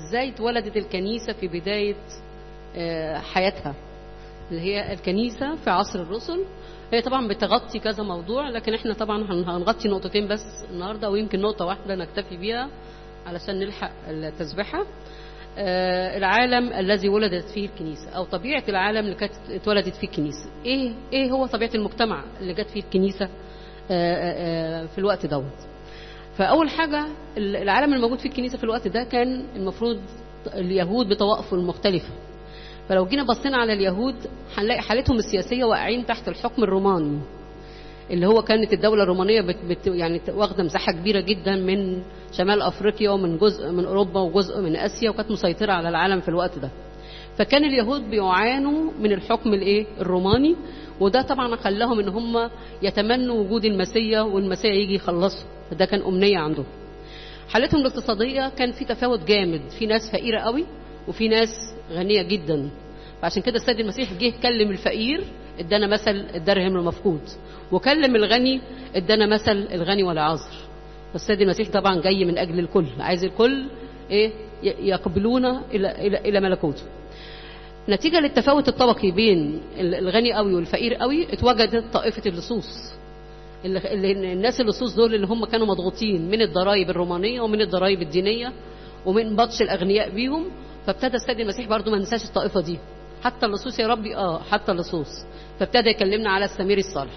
ازاي اتولدت الكنيسة في بداية آه، حياتها اللي هي الكنيسة في عصر الرسل هي طبعا بتغطي كذا موضوع لكن احنا طبعا هن- هنغطي نقطتين بس النهاردة ويمكن نقطة واحدة نكتفي بيها علشان نلحق التسبحة آه، العالم الذي ولدت فيه الكنيسة أو طبيعة العالم اللي كانت اتولدت فيه الكنيسة إيه إيه هو طبيعة المجتمع اللي جت فيه الكنيسة آه، آه، آه، في الوقت دوت فأول حاجة ال- العالم الموجود فيه الكنيسة في الوقت ده كان المفروض اليهود بطوائفه المختلفة فلو جينا بصينا على اليهود هنلاقي حالتهم السياسية واقعين تحت الحكم الروماني اللي هو كانت الدولة الرومانية بت بت يعني واخدة مساحة كبيرة جدا من شمال أفريقيا ومن جزء من أوروبا وجزء من آسيا وكانت مسيطرة على العالم في الوقت ده فكان اليهود بيعانوا من الحكم الايه الروماني وده طبعا خلاهم ان هم يتمنوا وجود المسيا والمسيا يجي يخلصوا فده كان أمنية عندهم حالتهم الاقتصادية كان في تفاوت جامد في ناس فقيرة قوي وفي ناس غنية جدا فعشان كده السيد المسيح جه كلم الفقير ادانا مثل الدرهم المفقود وكلم الغني ادانا مثل الغني والعذر والسيد المسيح طبعا جاي من اجل الكل عايز الكل ايه ي- يقبلونا الى الى الى ملكوته نتيجة للتفاوت الطبقي بين ال- الغني قوي والفقير قوي اتوجدت طائفة اللصوص اللي اللي- الناس اللصوص دول اللي هم كانوا مضغوطين من الضرائب الرومانية ومن الضرائب الدينية ومن بطش الأغنياء بيهم فابتدى السيد المسيح برضو ما ننساش الطائفة دي حتى اللصوص يا ربي اه حتى اللصوص فابتدى يكلمنا على السمير الصالح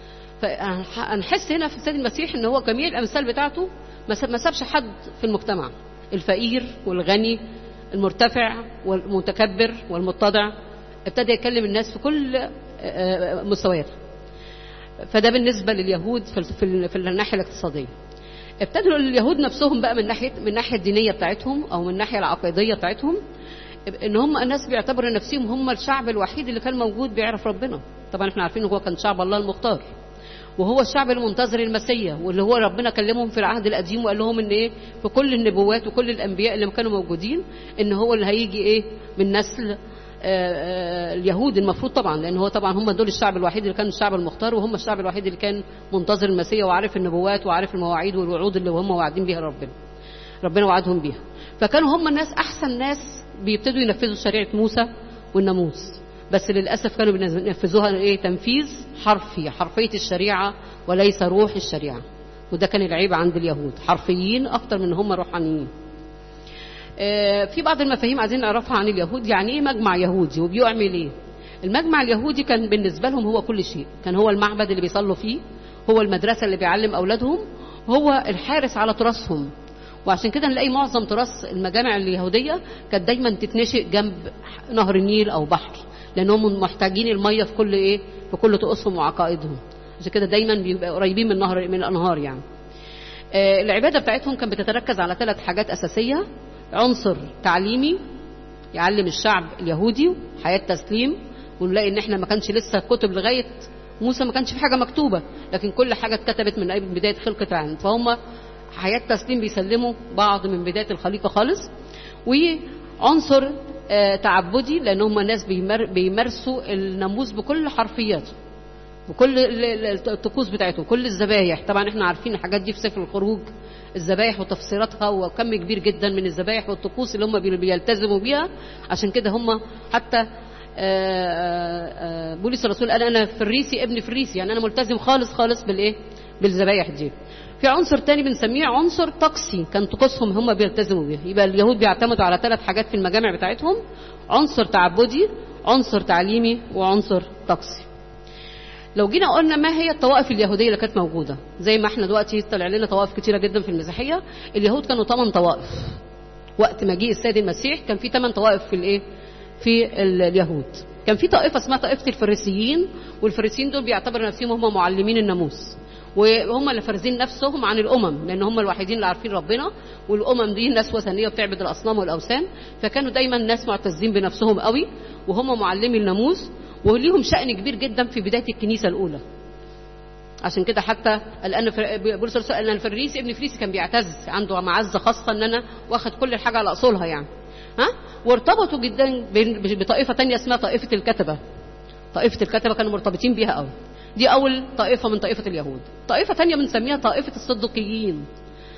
فهنحس هنا في السيد المسيح ان هو جميع الامثال بتاعته ما ساب- ما سابش حد في المجتمع الفقير والغني المرتفع والمتكبر والمتضع ابتدى يكلم الناس في كل آه، آه، مستويات فده بالنسبه لليهود في في في الناحيه الاقتصاديه ابتدوا اليهود نفسهم بقى من ناحيه من الناحيه الدينيه بتاعتهم او من الناحيه العقيديه بتاعتهم ان هم الناس بيعتبروا نفسهم هم الشعب الوحيد اللي كان موجود بيعرف ربنا طبعا احنا عارفين هو كان شعب الله المختار وهو الشعب المنتظر المسيا واللي هو ربنا كلمهم في العهد القديم وقال لهم ان ايه في كل النبوات وكل الانبياء اللي كانوا موجودين ان هو اللي هيجي ايه من نسل آه، آه، اليهود المفروض طبعا لان هو طبعا هم دول الشعب الوحيد اللي كان الشعب المختار وهم الشعب الوحيد اللي كان منتظر المسيا وعارف النبوات وعارف المواعيد والوعود اللي هم واعدين بيها ربنا ربنا وعدهم بيها فكانوا هم الناس احسن ناس بيبتدوا ينفذوا شريعه موسى والناموس بس للاسف كانوا بينفذوها ايه تنفيذ حرفي حرفيه الشريعه وليس روح الشريعه وده كان العيب عند اليهود حرفيين اكتر من هم روحانيين آه، في بعض المفاهيم عايزين نعرفها عن اليهود يعني ايه مجمع يهودي وبيعمل ايه المجمع اليهودي كان بالنسبه لهم هو كل شيء كان هو المعبد اللي بيصلوا فيه هو المدرسه اللي بيعلم اولادهم هو الحارس على تراثهم وعشان كده نلاقي معظم تراث المجامع اليهوديه كانت دايما تتنشئ جنب نهر النيل او بحر لانهم محتاجين الميه في كل ايه في كل طقوسهم وعقائدهم عشان كده دايما بيبقى قريبين من نهر من الانهار يعني آه، العباده بتاعتهم كانت بتتركز على ثلاث حاجات اساسيه عنصر تعليمي يعلم الشعب اليهودي حياه تسليم ونلاقي ان احنا ما كانش لسه كتب لغايه موسى ما كانش في حاجه مكتوبه لكن كل حاجه اتكتبت من بدايه خلقه العالم فهم حياه تسليم بيسلموا بعض من بدايه الخليقه خالص وعنصر آه، تعبدي لان هم ناس بيمر بيمارسوا الناموس بكل حرفياته وكل ال- ال- الطقوس بتاعتهم كل الذبايح طبعا احنا عارفين الحاجات دي في سفر الخروج الذبايح وتفسيراتها وكم كبير جدا من الذبايح والطقوس اللي هم بي- بيلتزموا بيها عشان كده هم حتى آه، آه، آه، بولس الرسول قال انا فريسي ابن فريسي يعني انا ملتزم خالص خالص بالايه بالذبايح دي في عنصر تاني بنسميه عنصر طقسي كان طقوسهم هم بيلتزموا بيه يبقى اليهود بيعتمدوا على ثلاث حاجات في المجامع بتاعتهم عنصر تعبدي عنصر تعليمي وعنصر طقسي لو جينا قلنا ما هي الطوائف اليهوديه اللي كانت موجوده زي ما احنا دلوقتي طلع لنا طوائف كتيره جدا في المسيحيه اليهود كانوا ثمان طوائف وقت مجيء السيد المسيح كان في ثمان طوائف في الايه في ال- اليهود كان في طائفه اسمها طائفه الفريسيين والفريسيين دول بيعتبروا نفسهم هم معلمين الناموس وهم اللي فارزين نفسهم عن الامم لان هم الوحيدين اللي عارفين ربنا والامم دي ناس وثنيه بتعبد الاصنام والاوثان فكانوا دايما ناس معتزين بنفسهم قوي وهم معلمي الناموس وليهم شأن كبير جدا في بداية الكنيسة الأولى عشان كده حتى الان بولس الرسول قال ان الفريسي ابن فريسي كان بيعتز عنده معزه خاصه ان انا واخد كل الحاجه على اصولها يعني ها وارتبطوا جدا بين- بطائفه تانية اسمها طائفه الكتبه طائفه الكتبه كانوا مرتبطين بيها قوي دي اول طائفه من طائفه اليهود طائفه تانية بنسميها طائفه الصدقيين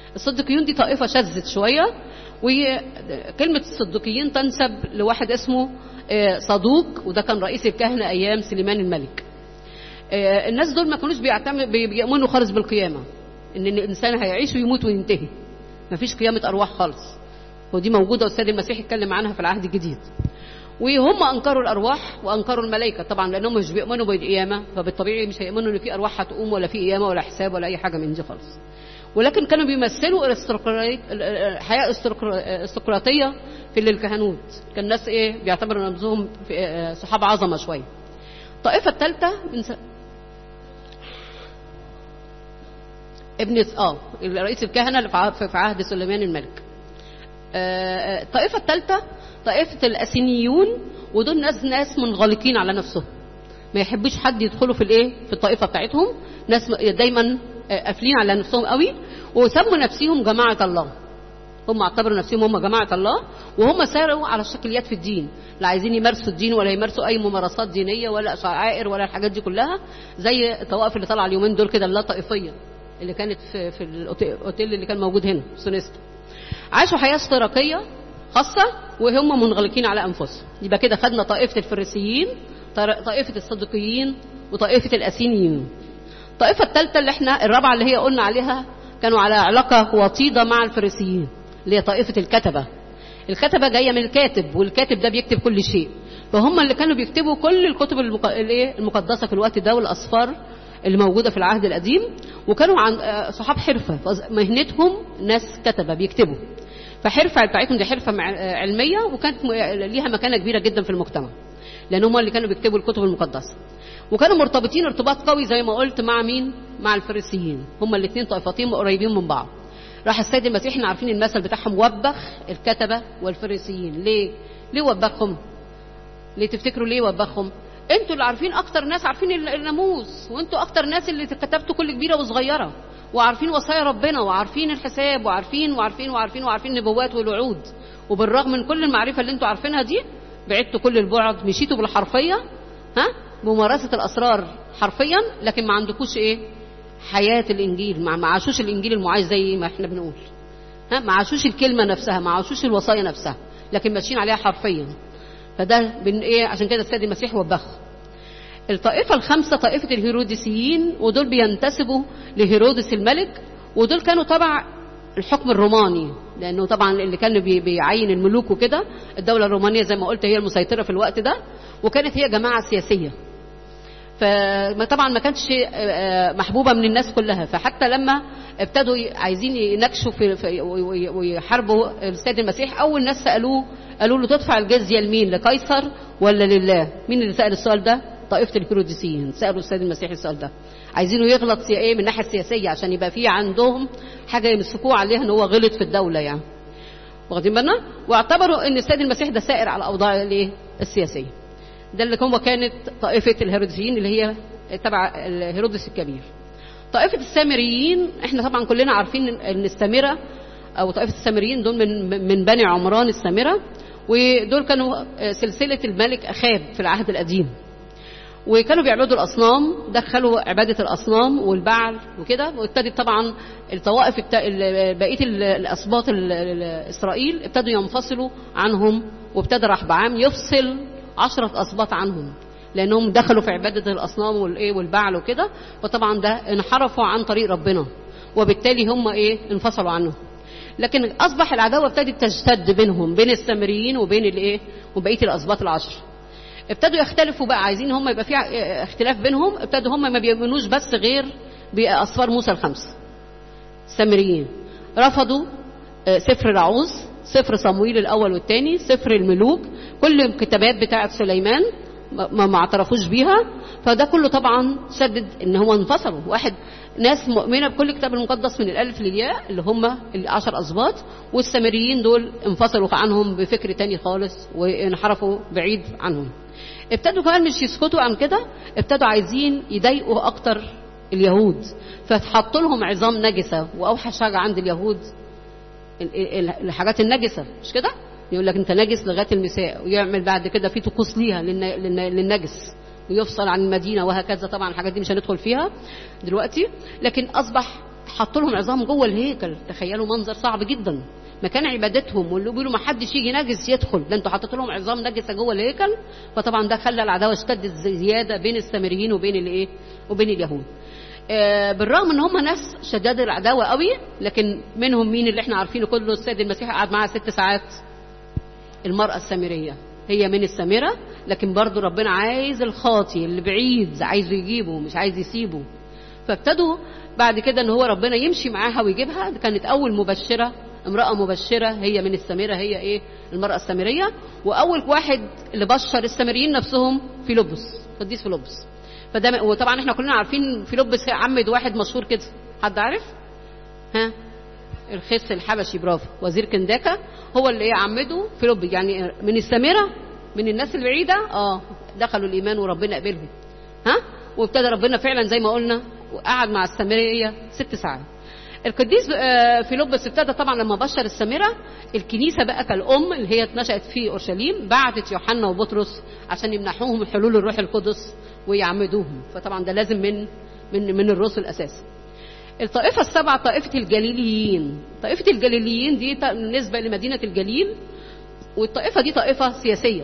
الصدقيون دي طائفة شذت شوية وكلمة الصدقيين تنسب لواحد اسمه صدوق وده كان رئيس الكهنة أيام سليمان الملك الناس دول ما كانوش بيعتمد بيؤمنوا خالص بالقيامة إن الإنسان هيعيش ويموت وينتهي مفيش قيامة أرواح خالص ودي موجودة والسيد المسيح اتكلم عنها في العهد الجديد وهم انكروا الارواح وانكروا الملائكه طبعا لانهم مش بيؤمنوا بالقيامه فبالطبيعي مش هيؤمنوا ان في ارواح هتقوم ولا في قيامه ولا حساب ولا اي حاجه من دي خالص ولكن كانوا بيمثلوا حياه استقراطيه في الكهنوت كان الناس ايه بيعتبروا نفسهم صحاب عظمه شويه الطائفه الثالثه من س... ابن اه رئيس الكهنه اللي في عهد سليمان الملك الطائفه الثالثه طائفة الأسينيون ودول ناس ناس منغلقين على نفسهم ما يحبوش حد يدخلوا في الايه في الطائفة بتاعتهم ناس دايما قافلين على نفسهم قوي وسموا نفسهم جماعة الله هم اعتبروا نفسهم هم جماعة الله وهم ساروا على الشكليات في الدين لا عايزين يمارسوا الدين ولا يمارسوا أي ممارسات دينية ولا شعائر ولا الحاجات دي كلها زي الطوائف اللي طالعة اليومين دول كده اللا طائفية اللي كانت في, في الأوتيل اللي كان موجود هنا سونيستا عاشوا حياة اشتراكية خاصة وهم منغلقين على أنفسهم يبقى كده خدنا طائفة الفريسيين طائفة الصديقيين وطائفة الأسينيين الطائفة الثالثة اللي احنا الرابعة اللي هي قلنا عليها كانوا على علاقة وطيدة مع الفريسيين اللي هي طائفة الكتبة الكتبة جاية من الكاتب والكاتب ده بيكتب كل شيء فهم اللي كانوا بيكتبوا كل الكتب المقدسة في الوقت ده والأصفار اللي موجودة في العهد القديم وكانوا عن صحاب حرفة مهنتهم ناس كتبة بيكتبوا فحرفة بتاعتهم دي حرفة علمية وكانت ليها مكانة كبيرة جدا في المجتمع لأن هم اللي كانوا بيكتبوا الكتب المقدسة وكانوا مرتبطين ارتباط قوي زي ما قلت مع مين مع الفريسيين هم الاثنين طائفتين قريبين من بعض راح السيد المسيح احنا عارفين المثل بتاعهم وبخ الكتبة والفريسيين ليه ليه وبخهم ليه تفتكروا ليه وبخهم انتوا اللي عارفين اكتر ناس عارفين الناموس وانتوا اكتر ناس اللي كتبتوا كل كبيره وصغيره وعارفين وصايا ربنا وعارفين الحساب وعارفين وعارفين وعارفين وعارفين النبوات والوعود وبالرغم من كل المعرفه اللي انتوا عارفينها دي بعدتوا كل البعد مشيتوا بالحرفيه ها ممارسه الاسرار حرفيا لكن ما عندكوش ايه حياه الانجيل ما عاشوش الانجيل المعاش زي ما احنا بنقول ها ما عاشوش الكلمه نفسها ما عاشوش الوصايا نفسها لكن ماشيين عليها حرفيا فده بن ايه عشان كده السيد المسيح وبخ الطائفة الخامسة طائفة الهيروديسيين ودول بينتسبوا لهيرودس الملك ودول كانوا تبع الحكم الروماني لأنه طبعا اللي كان بيعين الملوك وكده الدولة الرومانية زي ما قلت هي المسيطرة في الوقت ده وكانت هي جماعة سياسية فطبعا ما كانتش محبوبة من الناس كلها فحتى لما ابتدوا عايزين يناقشوا في, في ويحاربوا السيد المسيح أول ناس سألوه قالوا له تدفع الجزية لمين لقيصر ولا لله مين اللي سأل السؤال ده طائفة الهيروديسيين سألوا السيد المسيح السؤال ده عايزينه يغلط في ايه من الناحية السياسية عشان يبقى في عندهم حاجة يمسكوه عليها ان هو غلط في الدولة يعني واخدين بالنا واعتبروا ان السيد المسيح ده سائر على الاوضاع الايه السياسية ده اللي هو كانت طائفة الهيروديسيين اللي هي تبع هيرودس الكبير طائفة السامريين احنا طبعا كلنا عارفين ان السامرة او طائفة السامريين دول من من بني عمران السامرة ودول كانوا سلسلة الملك أخاب في العهد القديم وكانوا بيعبدوا الأصنام دخلوا عبادة الأصنام والبعل وكده وابتدت طبعا الطوائف بقية الأسباط إسرائيل ابتدوا ينفصلوا عنهم وابتدى رحبعام يفصل عشرة أسباط عنهم لأنهم دخلوا في عبادة الأصنام والإيه والبعل وكده وطبعا ده انحرفوا عن طريق ربنا وبالتالي هم إيه انفصلوا عنه لكن أصبح العداوة ابتدت تشتد بينهم بين السامريين وبين الإيه وبقية الأسباط العشر ابتدوا يختلفوا بقى عايزين هم يبقى في اختلاف بينهم ابتدوا هم ما بيؤمنوش بس غير بأسفار موسى الخمسة السامريين رفضوا سفر العوز سفر صمويل الأول والثاني سفر الملوك كل الكتابات بتاعة سليمان ما, ما اعترفوش بيها فده كله طبعا سدد ان هو انفصلوا واحد ناس مؤمنه بكل الكتاب المقدس من الالف للياء اللي هم العشر اسباط والسامريين دول انفصلوا عنهم بفكر تاني خالص وانحرفوا بعيد عنهم ابتدوا كمان مش يسكتوا عن كده ابتدوا عايزين يضايقوا اكتر اليهود فتحط لهم عظام نجسه واوحش حاجه عند اليهود الحاجات النجسه مش كده يقول لك انت نجس لغايه المساء ويعمل بعد كده في طقوس ليها للنجس ويفصل عن المدينه وهكذا طبعا الحاجات دي مش هندخل فيها دلوقتي لكن اصبح حطوا لهم عظام جوه الهيكل تخيلوا منظر صعب جدا مكان عبادتهم واللي بيقولوا ما حدش يجي نجس يدخل ده انتوا حطيتوا لهم عظام نجسه جوه الهيكل فطبعا ده خلى العداوه اشتدت زياده بين السامريين وبين الايه وبين اليهود آه، بالرغم ان هم ناس شداد العداوه قوي لكن منهم مين اللي احنا عارفينه كله السيد المسيح قعد معاها ست ساعات المرأة السامرية هي من السامرة لكن برضو ربنا عايز الخاطي اللي بعيد عايزه يجيبه مش عايز يسيبه فابتدوا بعد كده ان هو ربنا يمشي معاها ويجيبها كانت اول مبشرة امرأة مبشرة هي من السامرة هي ايه المرأة السامرية واول واحد اللي بشر السامريين نفسهم فيلبس قديس فيلبس فده وطبعا احنا كلنا عارفين فيلبس عمد واحد مشهور كده حد عارف ها الخس الحبشي برافو وزير كنداكا هو اللي ايه عمده فيلب يعني من السامره من الناس البعيده اه دخلوا الايمان وربنا قبلهم ها وابتدى ربنا فعلا زي ما قلنا وقعد مع السامريه ست ساعات القديس آه، فيلبس ابتدى طبعا لما بشر السامره الكنيسه بقى كالام اللي هي اتنشأت في اورشليم بعتت يوحنا وبطرس عشان يمنحوهم حلول الروح القدس ويعمدوهم فطبعا ده لازم من من من الرسل اساسا الطائفة السبعة طائفة الجليليين طائفة الجليليين دي ط- بالنسبة لمدينة الجليل والطائفة دي طائفة سياسية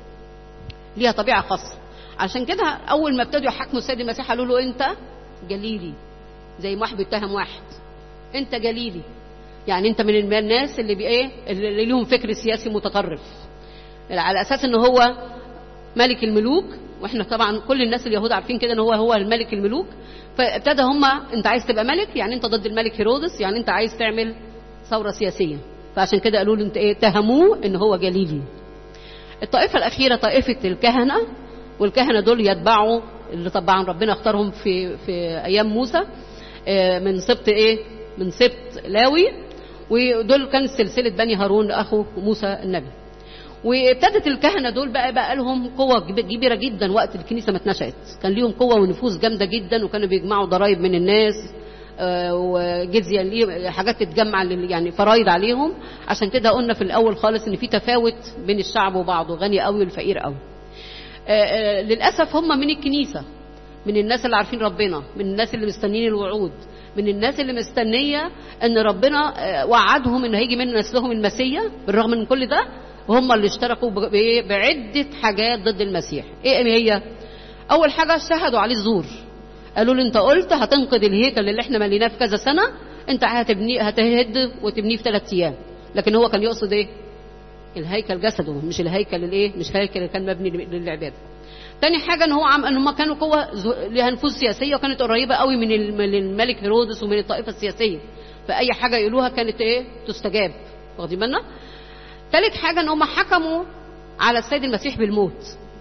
ليها طبيعة خاصة عشان كده أول ما ابتدوا يحاكموا السيد المسيح قالوا له أنت جليلي زي ما واحد بيتهم واحد أنت جليلي يعني أنت من الناس اللي بإيه اللي ليهم فكر سياسي متطرف على أساس إن هو ملك الملوك واحنا طبعا كل الناس اليهود عارفين كده ان هو هو الملك الملوك فابتدى هم انت عايز تبقى ملك يعني انت ضد الملك هيرودس يعني انت عايز تعمل ثوره سياسيه فعشان كده قالوا له انت ايه اتهموه ان هو جليلي الطائفه الاخيره طائفه الكهنه والكهنه دول يتبعوا اللي طبعا ربنا اختارهم في في ايام موسى آه، من سبط ايه من سبط لاوي ودول كان سلسله بني هارون اخو موسى النبي وابتدت الكهنه دول بقى بقى لهم قوه كب- كبيره جدا وقت الكنيسه ما اتنشأت كان ليهم قوه ونفوذ جامده جدا وكانوا بيجمعوا ضرائب من الناس آه، وجزيه ليه حاجات تتجمع لل- يعني فرايض عليهم عشان كده قلنا في الاول خالص ان في تفاوت بين الشعب وبعضه غني قوي والفقير قوي آه، آه، للاسف هم من الكنيسه من الناس اللي عارفين ربنا من الناس اللي مستنيين الوعود من الناس اللي مستنيه ان ربنا آه، وعدهم ان هيجي من نسلهم المسيا بالرغم من كل ده وهم اللي اشتركوا ب- ب- بعده حاجات ضد المسيح ايه هي اول حاجه شهدوا عليه الزور قالوا له انت قلت هتنقذ الهيكل اللي احنا مليناه في كذا سنه انت هتبني هتهد وتبنيه في ثلاث ايام لكن هو كان يقصد ايه الهيكل جسده مش الهيكل الايه مش الهيكل اللي كان مبني للعباده تاني حاجة ان هو عم ان هم كانوا قوة زو- ليها نفوذ سياسية وكانت قريبة قوي من الم- من الملك هيرودس ومن الطائفة السياسية فأي حاجة يقولوها كانت ايه تستجاب واخدين بالنا تالت حاجة ان هم حكموا على السيد المسيح بالموت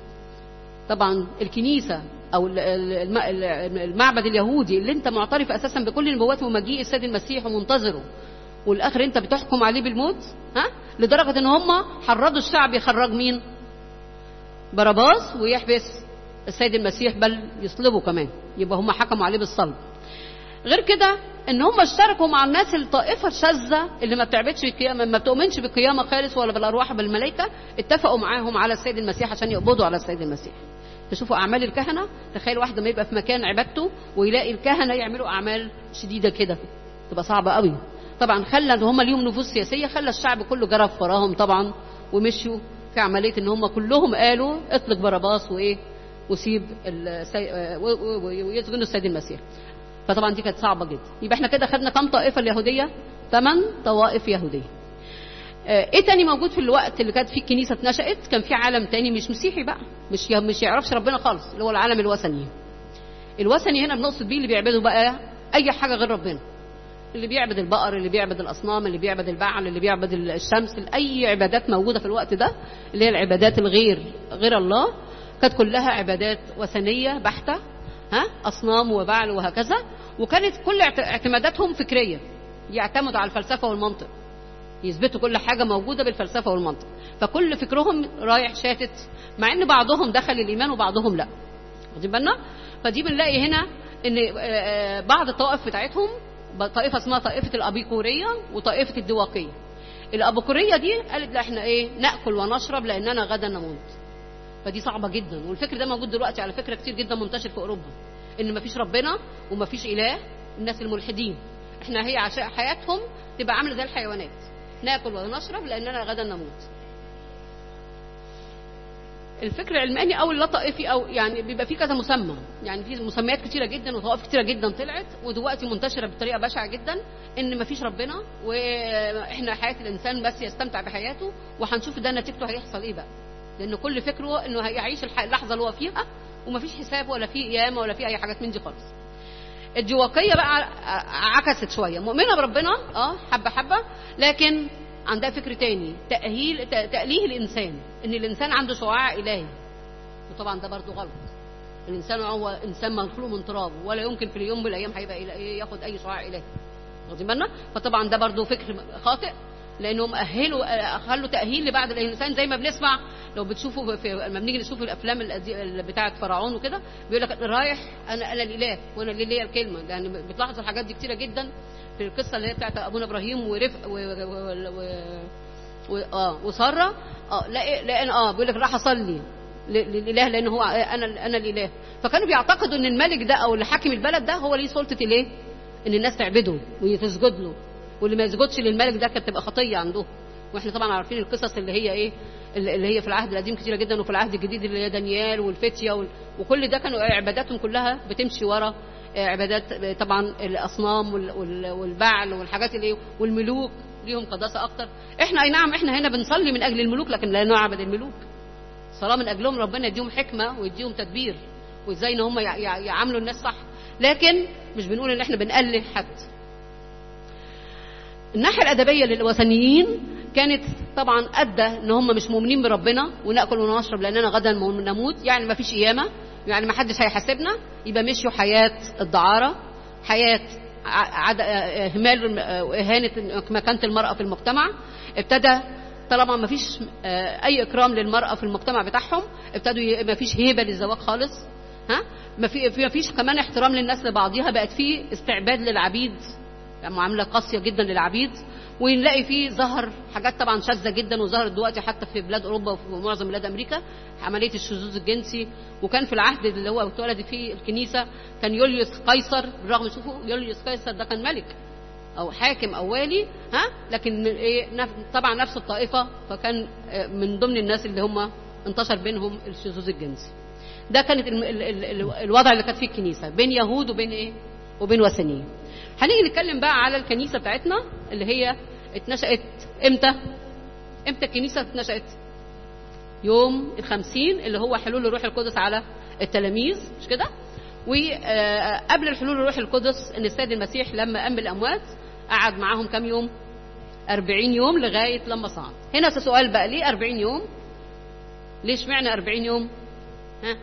طبعا الكنيسة او ال- ال- الم- ال- المعبد اليهودي اللي انت معترف اساسا بكل النبوات ومجيء السيد المسيح ومنتظره والاخر انت بتحكم عليه بالموت ها لدرجة ان هم حرضوا الشعب يخرج مين باراباس ويحبس السيد المسيح بل يصلبه كمان يبقى هم حكموا عليه بالصلب غير كده ان هم اشتركوا مع الناس الطائفه الشاذه اللي ما بتعبدش القيامه ما بتؤمنش بالقيامه خالص ولا بالارواح بالملائكه اتفقوا معاهم على السيد المسيح عشان يقبضوا على السيد المسيح تشوفوا اعمال الكهنه تخيل واحد ما يبقى في مكان عبادته ويلاقي الكهنه يعملوا اعمال شديده كده تبقى صعبه قوي طبعا خلى ان هم ليهم نفوذ سياسيه خلى الشعب كله جرف وراهم طبعا ومشوا في عمليه ان هم كلهم قالوا اطلق باراباس وايه وسيب السي... و- و- و- ويسجنوا السيد المسيح فطبعا دي كانت صعبه جدا يبقى احنا كده خدنا كام طائفه اليهوديه ثمان طوائف يهوديه آه، ايه تاني موجود في الوقت اللي كانت فيه الكنيسه اتنشأت كان في عالم تاني مش مسيحي بقى مش ي- مش يعرفش ربنا خالص اللي هو العالم الوثني الوثني هنا بنقصد بيه اللي بيعبدوا بقى اي حاجه غير ربنا اللي بيعبد البقر اللي بيعبد الاصنام اللي بيعبد البعل اللي بيعبد الشمس اي عبادات موجوده في الوقت ده اللي هي العبادات الغير غير الله كانت كلها عبادات وثنيه بحته ها اصنام وبعل وهكذا وكانت كل اعت- اعتماداتهم فكريه يعتمدوا على الفلسفه والمنطق يثبتوا كل حاجه موجوده بالفلسفه والمنطق فكل فكرهم رايح شاتت مع ان بعضهم دخل الايمان وبعضهم لا واخدين بالنا فدي بنلاقي هنا ان آه، آه، بعض الطوائف بتاعتهم طائفه اسمها طائفه الابيكوريه وطائفه الدواقيه الابيكوريه دي قالت لا احنا ايه ناكل ونشرب لاننا غدا نموت فدي صعبه جدا والفكر ده موجود دلوقتي على فكره كتير جدا منتشر في اوروبا ان مفيش ربنا ومفيش اله الناس الملحدين احنا هي عشان حياتهم تبقى عامله زي الحيوانات ناكل ونشرب لاننا غدا نموت الفكر العلماني او اللطائفي او يعني بيبقى فيه كذا مسمى يعني في مسميات كتيره جدا وطوائف كتيره جدا طلعت ودلوقتي منتشره بطريقه بشعه جدا ان مفيش ربنا واحنا حياه الانسان بس يستمتع بحياته وهنشوف ده نتيجته هيحصل ايه بقى لان كل فكره انه هيعيش الح- اللحظه اللي هو فيها ومفيش حساب ولا في قيامه ولا في اي حاجات من دي خالص الجواقيه بقى ع- عكست شويه مؤمنه بربنا اه حبه حبه لكن عندها فكر تاني تاهيل ت- تاليه الانسان ان الانسان عنده شعاع الهي وطبعا ده برضو غلط الانسان هو انسان مخلوق من تراب ولا يمكن في اليوم من الايام هيبقى إله- ياخد اي شعاع الهي واخدين بالنا فطبعا ده برضو فكر خاطئ لانهم اهلوا خلوا تاهيل لبعض الانسان زي ما بنسمع لو بتشوفوا في لما بنيجي نشوف الافلام القدي- بتاعه فرعون وكده بيقول لك رايح انا انا الاله وانا اللي ليا الكلمه يعني بتلاحظوا الحاجات دي كتيره جدا في القصه اللي هي بتاعت ابونا ابراهيم ورفق و, و, و, و اه وساره اه لا لان اه بيقول لك راح اصلي ل- للاله لان هو انا انا الاله فكانوا بيعتقدوا ان الملك ده او اللي حاكم البلد ده هو ليه سلطه الايه ان الناس تعبده وتسجد له واللي ما يسجدش للملك ده كانت تبقى خطيه عنده واحنا طبعا عارفين القصص اللي هي ايه اللي هي في العهد القديم كتيره جدا وفي العهد الجديد اللي هي دانيال والفتيه وال... وكل ده كانوا عباداتهم كلها بتمشي ورا عبادات طبعا الاصنام وال... وال... والبعل والحاجات اللي والملوك ليهم قداسه اكتر احنا اي نعم احنا هنا بنصلي من اجل الملوك لكن لا نعبد الملوك صلاه من اجلهم ربنا يديهم حكمه ويديهم تدبير وازاي ان هم يع- يع- يعاملوا الناس صح لكن مش بنقول ان احنا بنقلل حد الناحيه الادبيه للوثنيين كانت طبعا ادى ان هم مش مؤمنين بربنا وناكل ونشرب لاننا غدا نموت يعني ما فيش قيامه يعني ما حدش هيحاسبنا يبقى مشيوا حياه الدعاره حياه ع- عد... اهمال واهانه مكانه المراه في المجتمع ابتدى طالما ما فيش اي اكرام للمراه في المجتمع بتاعهم ابتدوا ي- ما فيش هيبه للزواج خالص ها ما في ما فيش كمان احترام للناس لبعضيها بقت في استعباد للعبيد يعني معامله قاسيه جدا للعبيد ونلاقي فيه ظهر حاجات طبعا شاذه جدا وظهرت دلوقتي حتى في بلاد اوروبا وفي معظم بلاد امريكا عمليه الشذوذ الجنسي وكان في العهد اللي هو اتولد فيه الكنيسه كان يوليوس قيصر بالرغم شوفوا يوليوس قيصر ده كان ملك او حاكم او والي ها لكن من ايه نف- طبعا نفس الطائفه فكان آه، من ضمن الناس اللي هم انتشر بينهم الشذوذ الجنسي ده كانت ال ال ال ال الوضع اللي كانت فيه الكنيسه بين يهود وبين ايه وبين وثنيين هنيجي نتكلم بقى على الكنيسه بتاعتنا اللي هي اتنشأت امتى امتى الكنيسه اتنشأت يوم الخمسين اللي هو حلول الروح القدس على التلاميذ مش كده وقبل الحلول الروح القدس ان السيد المسيح لما قام بالاموات قعد معاهم كام يوم 40 يوم لغايه لما صعد هنا سؤال بقى ليه 40 يوم ليش معنى 40 يوم ها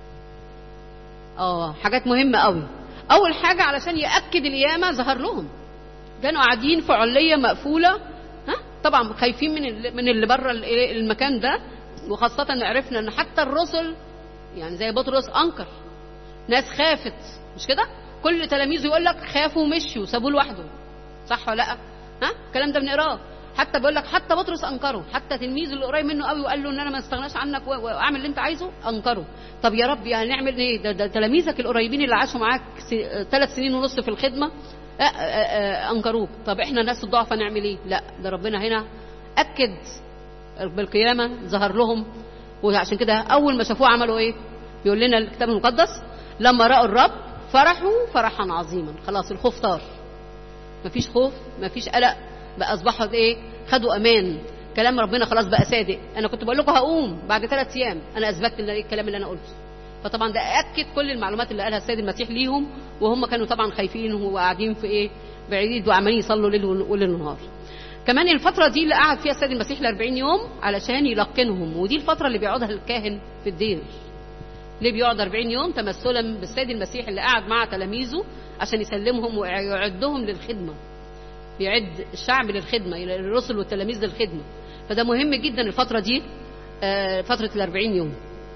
اه حاجات مهمه قوي اول حاجه علشان ياكد القيامه ظهر لهم كانوا قاعدين في عليه مقفوله ها طبعا خايفين من اللي من اللي بره ال- المكان ده وخاصه إن عرفنا ان حتى الرسل يعني زي بطرس انكر ناس خافت مش كده كل تلاميذه يقول لك خافوا ومشوا سابوه لوحده صح ولا لا ها الكلام ده بنقراه حتى بيقول لك حتى بطرس انكره حتى تلميذه اللي قريب منه قوي وقال له ان انا ما استغناش عنك و- واعمل اللي انت عايزه انكره طب يا رب يعني نعمل ايه ده, ده تلاميذك القريبين اللي عاشوا معاك ثلاث سنين ونص في الخدمه آه، آه، آه، انكروك طب احنا ناس الضعفة نعمل ايه لا ده ربنا هنا اكد بالقيامه ظهر لهم وعشان كده اول ما شافوه عملوا ايه بيقول لنا الكتاب المقدس لما راوا الرب فرحوا فرحا عظيما خلاص الخوف طار مفيش خوف مفيش قلق بقى اصبحوا ايه خدوا امان كلام ربنا خلاص بقى صادق انا كنت بقول لكم هقوم بعد ثلاث ايام انا اثبتت ان الكلام اللي انا قلته فطبعا ده اكد كل المعلومات اللي قالها السيد المسيح ليهم وهم كانوا طبعا خايفين وقاعدين في ايه بعيد وعمالين يصلوا ليل وليل ونهار كمان الفترة دي اللي قعد فيها السيد المسيح ل 40 يوم علشان يلقنهم ودي الفترة اللي بيقعدها الكاهن في الدير ليه بيقعد 40 يوم تمثلا بالسيد المسيح اللي قعد مع تلاميذه عشان يسلمهم ويعدهم للخدمة بيعد الشعب للخدمة الرسل والتلاميذ للخدمة فده مهم جدا الفترة دي آه، فترة ال 40 يوم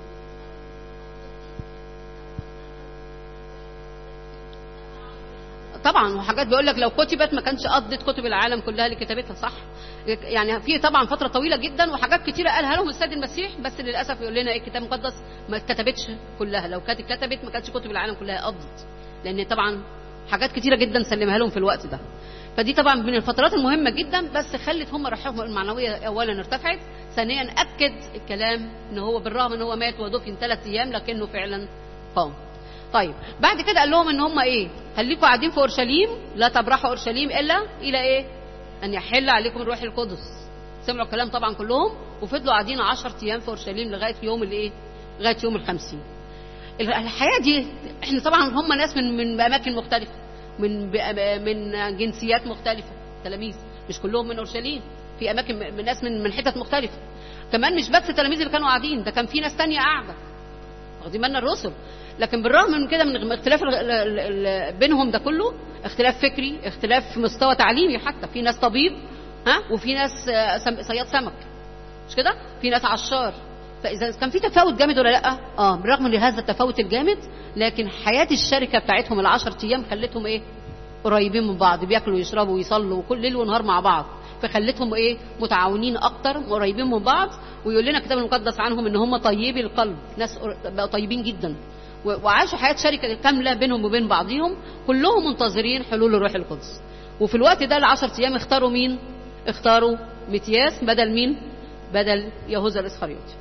طبعا وحاجات بيقول لك لو كتبت ما كانش قضت كتب العالم كلها اللي كتبتها صح يعني في طبعا فتره طويله جدا وحاجات كتيره قالها لهم السيد المسيح بس للاسف يقول لنا ايه الكتاب المقدس ما اتكتبتش كلها لو كانت اتكتبت ما كانتش كتب العالم كلها قضت لان طبعا حاجات كتيره جدا سلمها لهم في الوقت ده فدي طبعا من الفترات المهمه جدا بس خلت هم روحهم المعنويه اولا ارتفعت ثانيا اكد الكلام ان هو بالرغم ان هو مات ودفن ثلاث ايام لكنه فعلا قام طيب بعد كده قال لهم ان هم ايه خليكم قاعدين في اورشليم لا تبرحوا اورشليم الا الى ايه ان يحل عليكم الروح القدس سمعوا الكلام طبعا كلهم وفضلوا قاعدين 10 ايام في اورشليم لغايه يوم الايه لغايه يوم الخمسين الحياه دي احنا طبعا هم ناس من من اماكن مختلفه من من جنسيات مختلفه تلاميذ مش كلهم من اورشليم في اماكن من ناس من من حتت مختلفه كمان مش بس التلاميذ اللي كانوا قاعدين ده كان في ناس تانية قاعده واخدين بالنا الرسل لكن بالرغم من كده من اختلاف بينهم ده كله اختلاف فكري اختلاف في مستوى تعليمي حتى في ناس طبيب ها وفي ناس صياد سمك مش كده في ناس عشار فاذا كان في تفاوت جامد ولا لا اه بالرغم من هذا التفاوت الجامد لكن حياه الشركه بتاعتهم العشر ايام خلتهم ايه قريبين من بعض بياكلوا ويشربوا ويصلوا كل ليل ونهار مع بعض فخلتهم ايه متعاونين اكتر قريبين من بعض ويقول لنا الكتاب المقدس عنهم ان هم طيبي القلب ناس بقوا طيبين جدا وعاشوا حياه شركه كامله بينهم وبين بعضهم كلهم منتظرين حلول الروح القدس وفي الوقت ده العشر ايام اختاروا مين اختاروا متياس بدل مين بدل يهوذا الاسخريوطي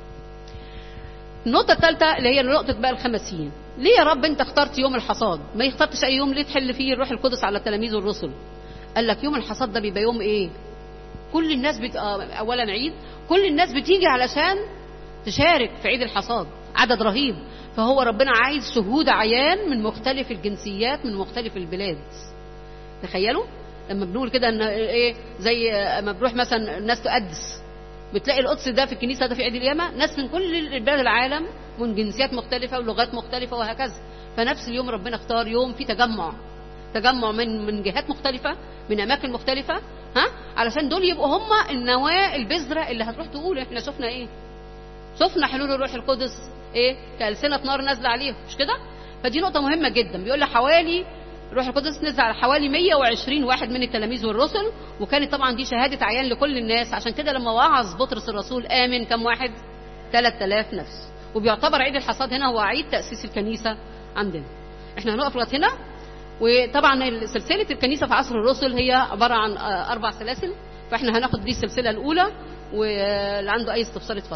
النقطة الثالثة اللي هي نقطة بقى الخمسين ليه يا رب انت اخترت يوم الحصاد ما اخترتش اي يوم ليه تحل فيه الروح القدس على التلاميذ والرسل قال لك يوم الحصاد ده بيبقى يوم ايه كل الناس بت... اولا عيد كل الناس بتيجي علشان تشارك في عيد الحصاد عدد رهيب فهو ربنا عايز شهود عيان من مختلف الجنسيات من مختلف البلاد تخيلوا لما بنقول كده ان ايه زي لما بنروح مثلا الناس تقدس بتلاقي القدس ده في الكنيسه ده في عيد القيامه ناس من كل بلاد العالم من جنسيات مختلفه ولغات مختلفه وهكذا فنفس اليوم ربنا اختار يوم فيه تجمع تجمع من من جهات مختلفه من اماكن مختلفه ها علشان دول يبقوا هم النواه البذره اللي هتروح تقول احنا شفنا ايه شفنا حلول الروح القدس ايه كالسنه نار نازله عليهم مش كده فدي نقطه مهمه جدا بيقول لي حوالي الروح القدس نزل على حوالي 120 واحد من التلاميذ والرسل وكانت طبعا دي شهاده عيان لكل الناس عشان كده لما وعظ بطرس الرسول امن كم واحد 3000 نفس وبيعتبر عيد الحصاد هنا هو عيد تاسيس الكنيسه عندنا احنا هنقف لغايه هنا وطبعا سلسله الكنيسه في عصر الرسل هي عباره عن اربع سلاسل فاحنا هناخد دي السلسله الاولى واللي عنده اي استفسار اتفضل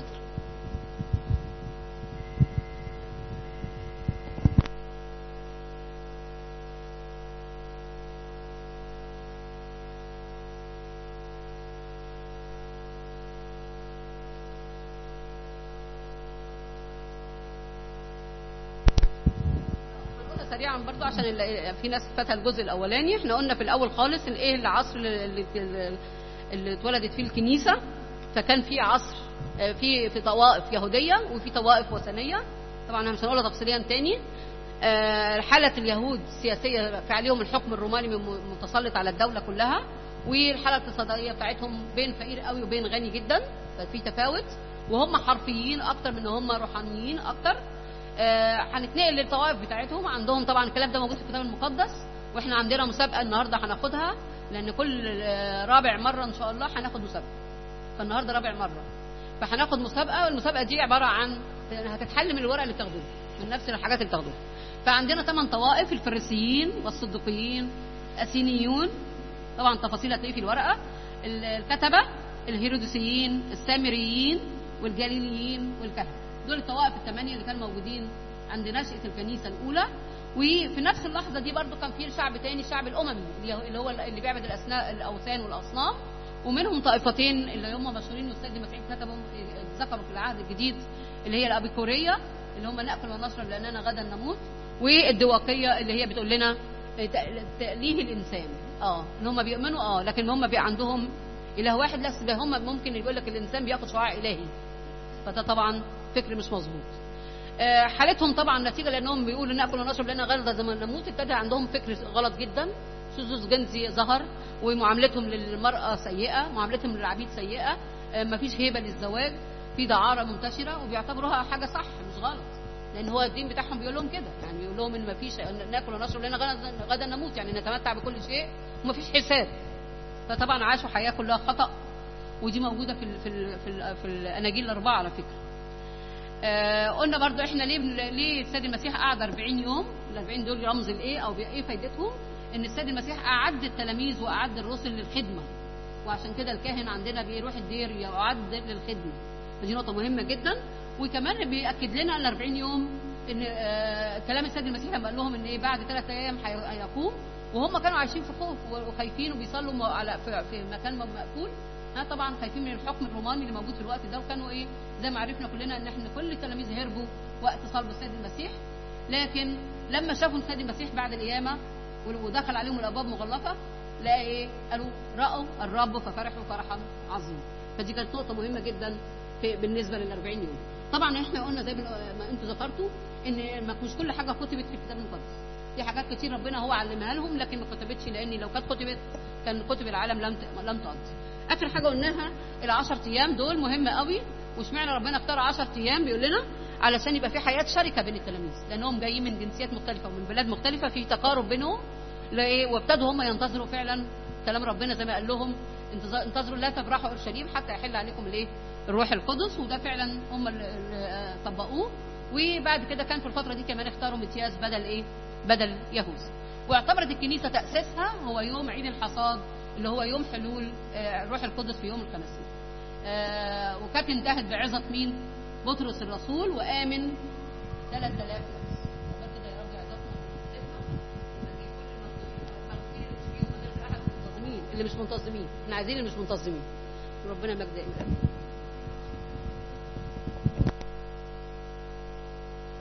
سريعا برضو عشان في ناس فاتها الجزء الاولاني احنا قلنا في الاول خالص ايه العصر اللي, اللي اتولدت فيه الكنيسه فكان في عصر في في طوائف يهوديه وفي طوائف وثنيه طبعا مش هنقولها تفصيليا تاني حالة اليهود السياسية في عليهم الحكم الروماني متسلط على الدولة كلها والحالة الاقتصادية بتاعتهم بين فقير قوي وبين غني جدا ففي تفاوت وهم حرفيين اكتر من هم روحانيين اكتر هنتنقل آه للطوائف بتاعتهم عندهم طبعا الكلام ده موجود في الكتاب المقدس واحنا عندنا مسابقه النهارده هناخدها لان كل رابع مره ان شاء الله هناخد مسابقه فالنهارده رابع مره فهناخد مسابقه والمسابقه دي عباره عن هتتحل من الورق اللي بتاخدوه من نفس الحاجات اللي بتاخدوها فعندنا ثمان طوائف الفريسيين والصديقيين الاسينيون طبعا تفاصيل هتلاقيه في الورقه الكتبه الهيروديسيين السامريين والجليليين والكهنه دول الطوائف الثمانيه اللي كانوا موجودين عند نشاه الكنيسه الاولى وفي نفس اللحظه دي برضو كان في شعب تاني الشعب الاممي اللي هو اللي بيعبد الاسناء الاوثان والاصنام ومنهم طائفتين اللي هم مشهورين والسيد مسيح كتبهم ذكروا في العهد الجديد اللي هي الابيكوريه اللي هم ناكل ونشرب لاننا غدا نموت والدواقيه اللي هي بتقول لنا تأليه الانسان اه ان هم بيؤمنوا اه لكن هم بي عندهم اله واحد بس هم ممكن يقول لك الانسان بياخد شعاع الهي فده طبعا فكر مش مظبوط آه حالتهم طبعا نتيجه لانهم بيقولوا ناكل ونشرب لان غدا زي ما نموت ابتدى عندهم فكر غلط جدا شذوذ جنسي ظهر ومعاملتهم للمراه سيئه معاملتهم للعبيد سيئه آه مفيش هيبه للزواج في دعاره منتشره وبيعتبروها حاجه صح مش غلط لان هو الدين بتاعهم بيقول لهم كده يعني بيقول لهم ان مفيش ناكل ونشرب لان غدا غدا نموت يعني نتمتع بكل شيء ومفيش حساب فطبعا عاشوا حياه كلها خطا ودي موجوده في ال في ال في, ال في الاناجيل الاربعه على فكره آه قلنا برضو احنا ليه ليه السيد المسيح قعد 40 يوم ال 40 دول رمز لايه او ايه فايدتهم ان السيد المسيح اعد التلاميذ واعد الرسل للخدمه وعشان كده الكاهن عندنا بيروح الدير يعد للخدمه فدي نقطه مهمه جدا وكمان بياكد لنا ال 40 يوم ان آه كلام السيد المسيح لما قال لهم ان ايه بعد ثلاث ايام هيقوم وهم كانوا عايشين في خوف وخايفين وبيصلوا على في, في مكان مقفول ها طبعا خايفين من الحكم الروماني اللي موجود في الوقت ده وكانوا ايه زي ما عرفنا كلنا ان احنا كل التلاميذ هربوا وقت صلب السيد المسيح لكن لما شافوا السيد المسيح بعد القيامه ودخل عليهم الابواب مغلقه لقى ايه قالوا راوا الرب ففرحوا فرحا عظيما فدي كانت نقطه مهمه جدا في بالنسبه لل 40 يوم طبعا احنا قلنا زي ما انتم ذكرتوا ان مش كل حاجه كتبت في الكتاب المقدس في حاجات كتير ربنا هو علمها لهم لكن ما كتبتش لان لو كانت كتبت كان كتب العالم لم لم تقضي اخر حاجه قلناها ال 10 ايام دول مهمه قوي واشمعنى ربنا اختار 10 ايام بيقول لنا علشان يبقى في حياه شركه بين التلاميذ لانهم جايين من جنسيات مختلفه ومن بلاد مختلفه في تقارب بينهم لايه وابتدوا هم ينتظروا فعلا كلام ربنا زي ما قال لهم انتظروا لا تفرحوا اورشليم حتى يحل عليكم الايه الروح القدس وده فعلا هم اللي طبقوه وبعد كده كان في الفتره دي كمان اختاروا متياس بدل ايه بدل يهوذا واعتبرت الكنيسه تاسيسها هو يوم عيد الحصاد اللي هو يوم حلول الروح القدس في يوم الخمسين آه وكانت انتهت بعظة مين بطرس الرسول وآمن 3000 نفس كده يا رب يعظتنا اللي مش منتظمين احنا عايزين اللي مش منتظمين ربنا مجد